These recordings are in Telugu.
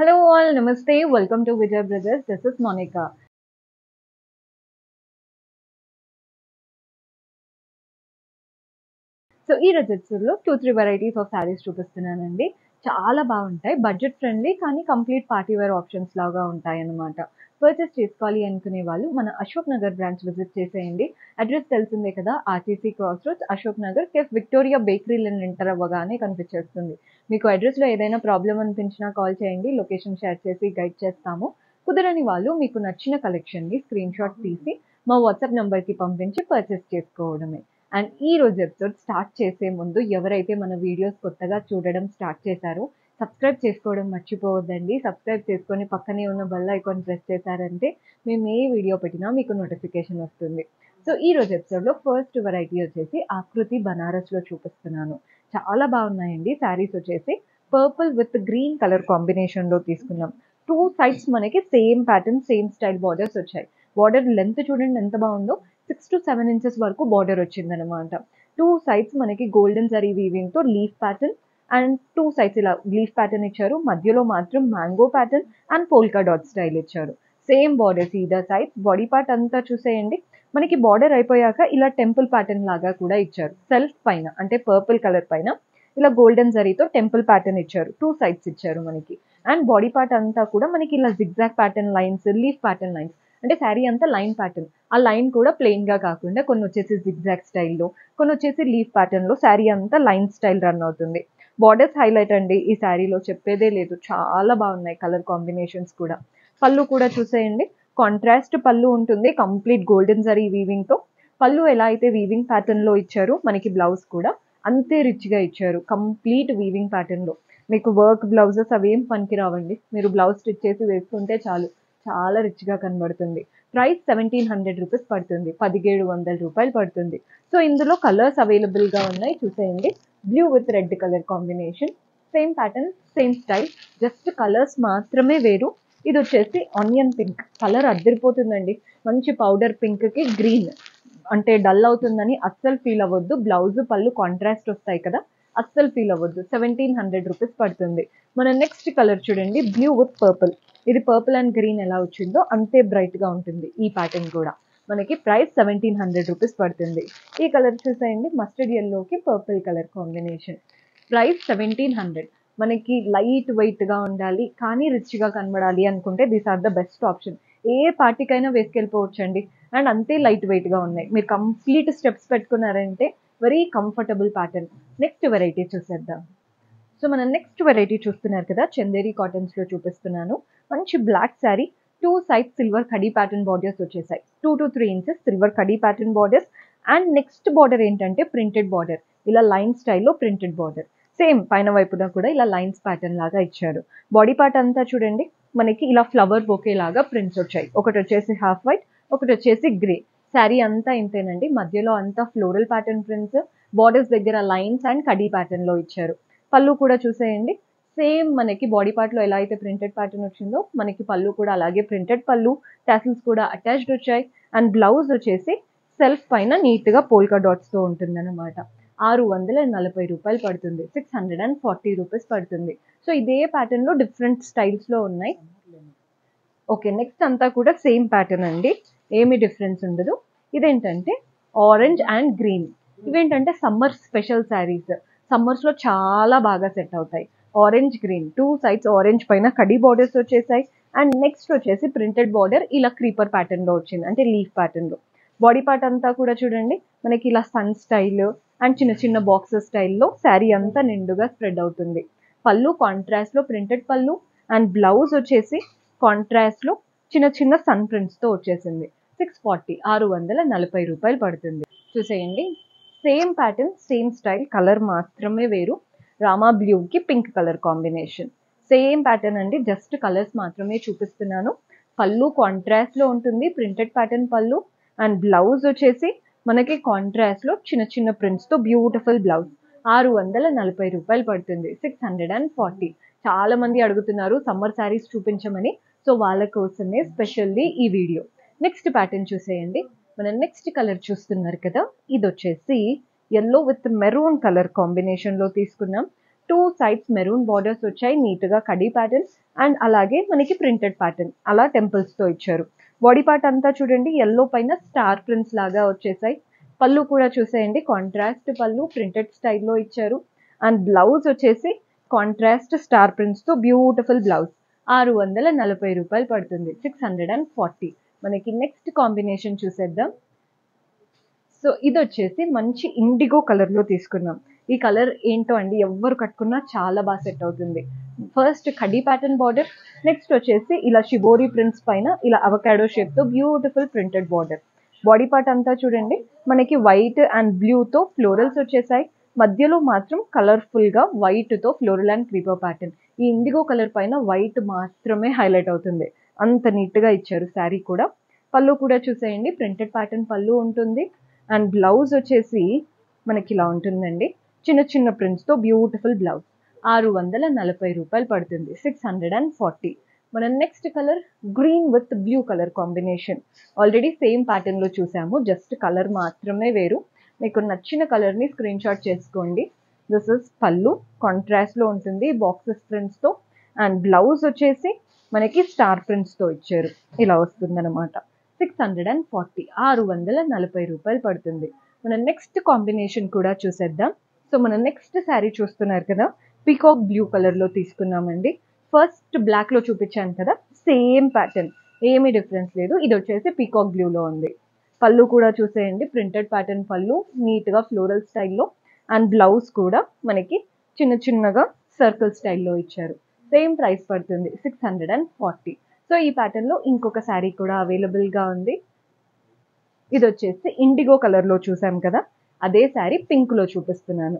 Hello all, Namaste. Welcome to Vijay Brothers. This is Monica. So ఈ రోజు ఎపిసోడ్లో two three varieties of saris చూపిస్తున్నానండి చాలా బాగుంటాయి బడ్జెట్ ఫ్రెండ్లీ కానీ కంప్లీట్ పార్టీ వేర్ ఆప్షన్స్ లాగా ఉంటాయి అన్నమాట పర్చేస్ చేసుకోవాలి అనుకునే వాళ్ళు మన అశోక్ నగర్ బ్రాంచ్ విజిట్ చేసేయండి అడ్రస్ తెలిసిందే కదా RTC cross roads Ashok Nagar cafe Victoria బేకరీలో ఎంటర్ అవ్వగానే కనిపించేస్తుంది మీకు అడ్రస్లో ఏదైనా ప్రాబ్లం అనిపించినా కాల్ చేయండి లొకేషన్ షేర్ చేసి గైడ్ చేస్తాము కుదరని వాళ్ళు మీకు నచ్చిన కలెక్షన్ని స్క్రీన్ షాట్ తీసి మా వాట్సాప్ నెంబర్కి పంపించి పర్చేస్ చేసుకోవడమే అండ్ ఈ రోజు ఎపిసోడ్ స్టార్ట్ చేసే ముందు ఎవరైతే మన వీడియోస్ కొత్తగా చూడడం స్టార్ట్ చేశారో సబ్స్క్రైబ్ చేసుకోవడం మర్చిపోవద్దండి సబ్స్క్రైబ్ చేసుకొని పక్కనే ఉన్న బెల్ ఐకాన్ ప్రెస్ చేశారంటే మేము ఏ వీడియో పెట్టినా మీకు నోటిఫికేషన్ వస్తుంది సో ఈ రోజు ఎపిసోడ్లో ఫస్ట్ వెరైటీ వచ్చేసి ఆకృతి బనారస్లో చూపిస్తున్నాను చాలా బాగున్నాయండి శారీస్ వచ్చేసి పర్పుల్ విత్ గ్రీన్ కలర్ కాంబినేషన్లో తీసుకున్నాం టూ సైడ్స్ మనకి same pattern same style borders వచ్చాయి బార్డర్ లెంత్ చూడండి ఎంత బాగుందో సిక్స్ టు సెవెన్ ఇంచెస్ వరకు బార్డర్ వచ్చిందనమాట టూ సైడ్స్ మనకి గోల్డెన్ జరీ వీవింగ్తో leaf pattern and two sides ఇలా లీఫ్ ప్యాటర్న్ ఇచ్చారు మధ్యలో మాత్రం mango pattern and polka dot style ఇచ్చారు same borders either side body part అంతా చూసేయండి మనకి బార్డర్ అయిపోయాక ఇలా టెంపుల్ ప్యాటర్న్ లాగా కూడా ఇచ్చారు సెల్ఫ్ పైన అంటే పర్పుల్ కలర్ పైన ఇలా గోల్డెన్ జరీతో టెంపుల్ ప్యాటర్న్ ఇచ్చారు టూ సైడ్స్ ఇచ్చారు మనకి అండ్ బాడీ పార్ట్ అంతా కూడా మనకి ఇలా zigzag pattern lines leaf pattern lines అంటే శారీ అంతా లైన్ ప్యాటర్న్ ఆ లైన్ కూడా ప్లెయిన్ గా కాకుండా కొన్ని వచ్చేసి జిగ్జాక్ స్టైల్లో కొన్ని వచ్చేసి లీఫ్ ప్యాటర్న్ లో శారీ అంతా లైన్ స్టైల్ రన్ అవుతుంది బార్డర్స్ హైలైట్ అండి ఈ శారీలో చెప్పేదే లేదు చాలా బాగున్నాయి కలర్ కాంబినేషన్స్ కూడా పళ్ళు కూడా చూసేయండి కాంట్రాస్ట్ పళ్ళు ఉంటుంది కంప్లీట్ గోల్డెన్ జరీ వీవింగ్ తో పళ్ళు ఎలా అయితే వీవింగ్ ప్యాటర్న్ లో ఇచ్చారో మనకి బ్లౌజ్ కూడా అంతే రిచ్ గా ఇచ్చారు కంప్లీట్ వీవింగ్ ప్యాటర్న్ లో మీకు వర్క్ బ్లౌజెస్ అవేం పనికి రావండి మీరు బ్లౌజ్ స్టిచ్ చేసి వేసుకుంటే చాలు చాలా రిచ్ గా కనబడుతుంది ప్రైస్ సెవెంటీన్ హండ్రెడ్ రూపీస్ పడుతుంది పదిహేడు వందల రూపాయలు పడుతుంది సో ఇందులో కలర్స్ అవైలబుల్ గా ఉన్నాయి చూసేయండి blue with red colour combination same pattern same style just colours మాత్రమే వేరు ఇది వచ్చేసి ఆనియన్ పింక్ కలర్ అద్దరిపోతుందండి మంచి పౌడర్ పింక్ కి గ్రీన్ అంటే డల్ అవుతుందని అస్సలు ఫీల్ అవ్వద్దు బ్లౌజ్ పళ్ళు కాంట్రాస్ట్ వస్తాయి కదా అస్సలు ఫీల్ అవ్వద్దు సెవెంటీన్ హండ్రెడ్ రూపీస్ పడుతుంది మన నెక్స్ట్ కలర్ చూడండి బ్లూ విత్ పర్పుల్ ఇది పర్పుల్ అండ్ గ్రీన్ ఎలా వచ్చిందో అంతే బ్రైట్ గా ఉంటుంది ఈ ప్యాటర్న్ కూడా మనకి ప్రైస్ సెవెంటీన్ హండ్రెడ్ రూపీస్ పడుతుంది ఈ కలర్ చూసేయండి మస్టర్డ్ ఎల్లోకి purple colour combination price seventeen hundred మనకి లైట్ వెయిట్ గా ఉండాలి కానీ రిచ్ గా కనబడాలి అనుకుంటే these are the best option ఏ పార్టీకైనా వేసుకెళ్ళిపోవచ్చండి అండ్ అంతే లైట్ వెయిట్ గా ఉన్నాయి మీరు కంప్లీట్ స్టెప్స్ పెట్టుకున్నారంటే very comfortable pattern next variety చూసేద్దాం సో మనం నెక్స్ట్ వెరైటీ చూస్తున్నారు కదా చందేరి కాటన్స్ లో చూపిస్తున్నాను మంచి black sari two side silver కడీ ప్యాటర్న్ బార్డర్స్ వచ్చేసాయి two to three inches silver కడీ pattern borders and next border ఏంటంటే ప్రింటెడ్ బార్డర్ ఇలా లైన్ స్టైల్లో ప్రింటెడ్ బార్డర్ సేమ్ పైన వైపున కూడా ఇలా లైన్స్ ప్యాటర్న్ లాగా ఇచ్చారు బాడీ పార్ట్ అంతా చూడండి మనకి ఇలా ఫ్లవర్ బొకే లాగా ప్రింట్స్ వచ్చాయి ఒకటి వచ్చేసి హాఫ్ వైట్ ఒకటి వచ్చేసి గ్రే శారీ అంతా ఇంతేనండి మధ్యలో అంతా ఫ్లోరల్ ప్యాటర్న్ ప్రింట్స్ బార్డర్స్ దగ్గర లైన్స్ అండ్ కడీ ప్యాటర్న్ లో ఇచ్చారు పళ్ళు కూడా చూసేయండి సేమ్ మనకి బాడీ పార్ట్ లో ఎలా అయితే ప్రింటెడ్ ప్యాటర్న్ వచ్చిందో మనకి పళ్ళు కూడా అలాగే ప్రింటెడ్ పళ్ళు టాసిల్స్ కూడా అటాచ్డ్ వచ్చాయి అండ్ బ్లౌజ్ వచ్చేసి సెల్ఫ్ పైన నీట్ గా పోల్కా డాట్స్ తో ఉంటుంది అనమాట ఆరు వందల నలభై రూపాయలు పడుతుంది six hundred and forty rupees పడుతుంది సో ఇదే ప్యాటర్న్ లో డిఫరెంట్ స్టైల్స్ లో ఉన్నాయి ఓకే నెక్స్ట్ అంతా కూడా సేమ్ ప్యాటర్న్ అండి ఏమి డిఫరెన్స్ ఉండదు ఇదేంటంటే ఆరెంజ్ అండ్ గ్రీన్ ఇవేంటంటే సమ్మర్ స్పెషల్ శారీస్ సమ్మర్స్ లో చాలా బాగా సెట్ అవుతాయి orange green two sides orange పైన కడీ బార్డర్స్ వచ్చేసాయి అండ్ నెక్స్ట్ వచ్చేసి ప్రింటెడ్ బార్డర్ ఇలా క్రీపర్ ప్యాటర్న్ లో వచ్చింది అంటే లీఫ్ ప్యాటర్న్ లో బాడీ పార్ట్ అంతా కూడా చూడండి మనకి ఇలా సన్ స్టైల్ అండ్ చిన్న చిన్న బాక్సెస్ స్టైల్లో శారీ అంతా నిండుగా స్ప్రెడ్ అవుతుంది పళ్ళు కాంట్రాస్ట్ లో ప్రింటెడ్ పళ్ళు అండ్ బ్లౌజ్ వచ్చేసి కాంట్రాస్ట్ లో చిన్న చిన్న సన్ ప్రింట్స్ తో వచ్చేసింది సిక్స్ ఫార్టీ ఆరు వందల నలభై రూపాయలు పడుతుంది చూసేయండి same pattern same style colour మాత్రమే వేరు రామా బ్లూకి pink colour combination same pattern అండి జస్ట్ కలర్స్ మాత్రమే చూపిస్తున్నాను పళ్ళు కాంట్రాస్ట్ లో ఉంటుంది ప్రింటెడ్ ప్యాటర్న్ పళ్ళు అండ్ బ్లౌజ్ వచ్చేసి మనకి కాంట్రాస్ట్ లో చిన్న చిన్న ప్రింట్స్ తో బ్యూటిఫుల్ బ్లౌజ్ ఆరు వందల నలభై రూపాయలు పడుతుంది సిక్స్ హండ్రెడ్ అండ్ ఫార్టీ చాలా మంది అడుగుతున్నారు సమ్మర్ శారీస్ చూపించమని సో వాళ్ళ కోసమే స్పెషల్లీ ఈ వీడియో నెక్స్ట్ ప్యాటర్న్ చూసేయండి మనం నెక్స్ట్ కలర్ చూస్తున్నారు కదా ఇది వచ్చేసి yellow with maroon colour combination లో తీసుకున్నాం టూ సైడ్స్ మెరూన్ బార్డర్స్ వచ్చాయి నీట్గా కడీ ప్యాటర్న్ అండ్ అలాగే మనకి ప్రింటెడ్ ప్యాటర్న్ అలా టెంపుల్స్తో ఇచ్చారు బాడీ పార్ట్ అంతా చూడండి ఎల్లో పైన స్టార్ ప్రింట్స్ లాగా వచ్చేసాయి పళ్ళు కూడా చూసేయండి కాంట్రాస్ట్ పళ్ళు ప్రింటెడ్ స్టైల్లో ఇచ్చారు అండ్ బ్లౌజ్ వచ్చేసి కాంట్రాస్ట్ స్టార్ ప్రింట్స్తో బ్యూటిఫుల్ బ్లౌజ్ ఆరు వందల నలభై రూపాయలు పడుతుంది సిక్స్ హండ్రెడ్ అండ్ ఫార్టీ మనకి నెక్స్ట్ కాంబినేషన్ చూసేద్దాం సో ఇది వచ్చేసి మంచి ఇండిగో కలర్లో తీసుకున్నాం ఈ కలర్ ఏంటో అండి ఎవ్వరు కట్టుకున్నా చాలా బాగా సెట్ అవుతుంది ఫస్ట్ కడీ ప్యాటర్న్ బార్డర్ నెక్స్ట్ వచ్చేసి ఇలా షిబోరి ప్రింట్స్ పైన ఇలా అవకాడో షేప్తో beautiful printed border body part అంతా చూడండి మనకి వైట్ అండ్ బ్లూతో ఫ్లోరల్స్ వచ్చేసాయి మధ్యలో మాత్రం కలర్ఫుల్గా వైట్తో ఫ్లోరల్ అండ్ క్రీపర్ ప్యాటర్న్ ఈ ఇండిగో కలర్ పైన వైట్ మాత్రమే హైలైట్ అవుతుంది అంత నీట్గా ఇచ్చారు శారీ కూడా పళ్ళు కూడా చూసేయండి ప్రింటెడ్ ప్యాటర్న్ పళ్ళు ఉంటుంది అండ్ బ్లౌజ్ వచ్చేసి మనకి ఇలా ఉంటుందండి చిన్న చిన్న ప్రింట్స్తో బ్యూటిఫుల్ బ్లౌజ్ ఆరు వందల నలభై రూపాయలు పడుతుంది సిక్స్ హండ్రెడ్ అండ్ ఫార్టీ మన next colour green with blue colour combination already same ప్యాటర్న్లో చూసాము జస్ట్ కలర్ మాత్రమే వేరు మీకు నచ్చిన కలర్ని స్క్రీన్ షాట్ చేసుకోండి దిస్ ఇస్ పళ్ళు కాంట్రాస్ట్లో ఉంటుంది బాక్సెస్ ప్రింట్స్తో అండ్ బ్లౌజ్ వచ్చేసి మనకి స్టార్ ప్రింట్స్తో ఇచ్చారు ఇలా వస్తుందన్నమాట సిక్స్ హండ్రెడ్ అండ్ ఫార్టీ ఆరు వందల నలభై రూపాయలు పడుతుంది మన నెక్స్ట్ కాంబినేషన్ కూడా చూసేద్దాం సో మన నెక్స్ట్ శారీ చూస్తున్నారు కదా పీకాక్ బ్లూ కలర్లో తీసుకున్నామండి ఫస్ట్ బ్లాక్లో చూపించాను కదా సేమ్ ప్యాటర్న్ ఏమీ డిఫరెన్స్ లేదు ఇది వచ్చేసి పీకాక్ బ్లూలో ఉంది పళ్ళు కూడా చూసేయండి ప్రింటెడ్ ప్యాటర్న్ పళ్ళు నీట్గా ఫ్లోరల్ స్టైల్లో అండ్ బ్లౌజ్ కూడా మనకి చిన్న చిన్నగా సర్కిల్ స్టైల్లో ఇచ్చారు సేమ్ ప్రైస్ పడుతుంది six hundred and forty so ఈ ప్యాటర్న్లో ఇంకొక శారీ కూడా అవైలబుల్గా ఉంది ఇది వచ్చేసి ఇండిగో కలర్లో చూసాం కదా అదే శారీ పింక్లో చూపిస్తున్నాను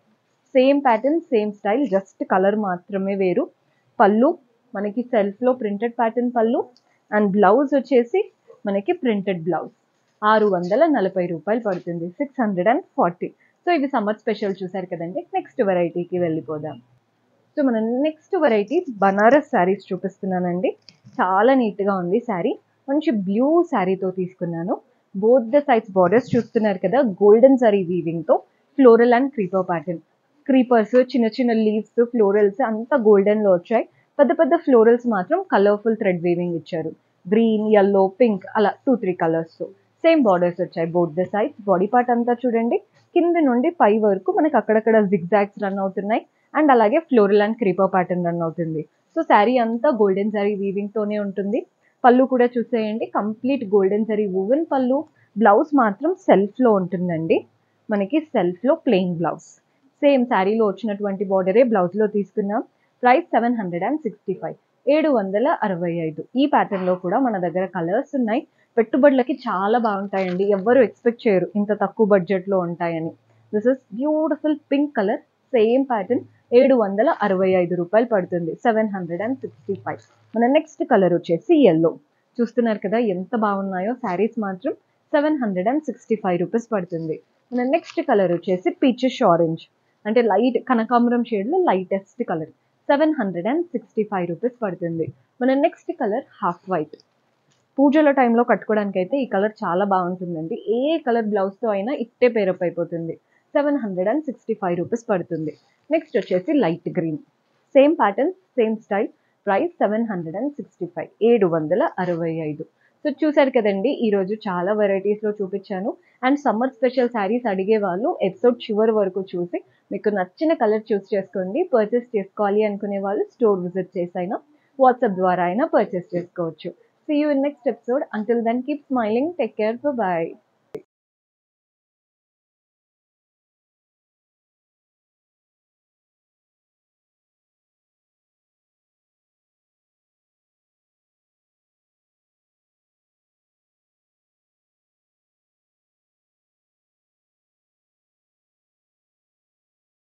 same pattern same style just colour మాత్రమే వేరు పళ్ళు మనకి సెల్ఫ్లో ప్రింటెడ్ ప్యాటర్న్ పళ్ళు అండ్ బ్లౌజ్ వచ్చేసి మనకి ప్రింటెడ్ బ్లౌజ్ ఆరు వందల నలభై రూపాయలు పడుతుంది six hundred and forty so ఇవి సమ్మర్ స్పెషల్ చూసారు కదండి నెక్స్ట్ వెరైటీకి వెళ్ళిపోదాం సో మన నెక్స్ట్ వెరైటీ బనారస్ శారీస్ చూపిస్తున్నానండి చాలా నీట్గా ఉంది శారీ మంచి బ్లూ శారీతో తీసుకున్నాను బోత్ ద సైడ్స్ బార్డర్స్ చూస్తున్నారు కదా గోల్డెన్ జరీ వీవింగ్తో floral and creeper pattern creepers చిన్న చిన్న లీవ్స్ ఫ్లోరల్స్ అంతా గోల్డెన్లో వచ్చాయి పెద్ద పెద్ద ఫ్లోరల్స్ మాత్రం కలర్ఫుల్ థ్రెడ్ వీవింగ్ ఇచ్చారు గ్రీన్ ఎల్లో పింక్ అలా two three colours same borders వచ్చాయి both the sides body part అంతా చూడండి కింద నుండి పై వరకు మనకి అక్కడక్కడ జిగ్జాగ్స్ రన్ అవుతున్నాయి అండ్ అలాగే floral and creeper pattern run అవుతుంది సో శారీ అంతా గోల్డెన్ జరీ వీవింగ్తోనే ఉంటుంది పళ్ళు కూడా చూసేయండి కంప్లీట్ గోల్డెన్ జరీ వూవెన్ పళ్ళు బ్లౌజ్ మాత్రం సెల్ఫ్లో ఉంటుందండి మనకి సెల్ఫ్లో ప్లెయిన్ బ్లౌజ్ సేమ్ శారీలో వచ్చినటువంటి బార్డరే బ్లౌజ్లో తీసుకున్నాం price seven hundred and sixty five ఏడు వందల అరవై ఐదు ఈ ప్యాటర్న్లో కూడా మన దగ్గర కలర్స్ ఉన్నాయి పెట్టుబడులకి చాలా బాగుంటాయండి ఎవ్వరు ఎక్స్పెక్ట్ చేయరు ఇంత తక్కువ బడ్జెట్లో ఉంటాయని this is beautiful pink colour same pattern ఏడు వందల అరవై ఐదు రూపాయలు పడుతుంది seven hundred and sixty five మన నెక్స్ట్ కలర్ వచ్చేసి ఎల్లో చూస్తున్నారు కదా ఎంత బాగున్నాయో శారీస్ మాత్రం seven hundred and sixty five rupees పడుతుంది మన నెక్స్ట్ కలర్ వచ్చేసి పీచెస్ ఆరెంజ్ అంటే లైట్ కనకాంబరం షేడ్లో lightest colour seven hundred and sixty five rupees పడుతుంది మన నెక్స్ట్ కలర్ హాఫ్ వైట్ పూజల టైంలో కట్టుకోవడానికి అయితే ఈ కలర్ చాలా బాగుంటుందండి ఏ కలర్ బ్లౌజ్తో అయినా ఇట్టే పేరప్ అయిపోతుంది seven hundred and sixty five rupees పడుతుంది నెక్స్ట్ వచ్చేసి light green same pattern same style price seven hundred and sixty five ఏడు వందల అరవై ఐదు సో చూసారు కదండి ఈరోజు చాలా వెరైటీస్లో చూపించాను అండ్ సమ్మర్ స్పెషల్ శారీస్ అడిగే వాళ్ళు ఎపిసోడ్ చివరి వరకు చూసి మీకు నచ్చిన కలర్ చూస్ చేసుకోండి పర్చేస్ చేసుకోవాలి అనుకునే వాళ్ళు స్టోర్ విజిట్ చేసైనా వాట్సాప్ ద్వారా అయినా పర్చేస్ చేసుకోవచ్చు see you in next episode until then keep smiling take care by